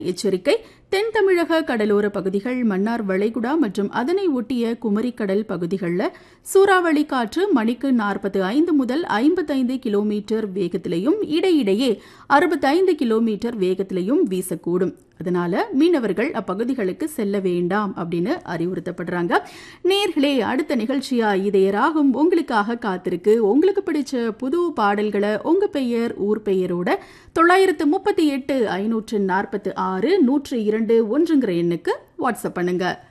எச்சரிக்கை தென் தமிழக கடலோர பகுதிகள் மன்னார் வளைகுடா மற்றும் அதனை ஒட்டிய குமரிக்கடல் பகுதிகளில் சூறாவளி காற்று மணிக்கு நாற்பத்து ஐந்து முதல் ஐம்பத்தைந்து கிலோமீட்டர் வேகத்திலையும் இடையிடையே அறுபத்தைந்து கிலோமீட்டர் வேகத்திலையும் வீசக்கூடும் அதனால மீனவர்கள் அப்பகுதிகளுக்கு செல்ல வேண்டாம் அப்படின்னு அறிவுறுத்தப்படுறாங்க நேர்களே அடுத்த நிகழ்ச்சியா இதயராகும் உங்களுக்காக காத்திருக்கு உங்களுக்கு பிடிச்ச புது பாடல்களை உங்க பெயர் ஊர் பெயரோட தொள்ளாயிரத்து முப்பத்தி எட்டு ஐநூற்று நாற்பத்தி ஆறு நூற்று இரண்டு ஒன்றுங்கிற எண்ணுக்கு வாட்ஸ்அப் பண்ணுங்க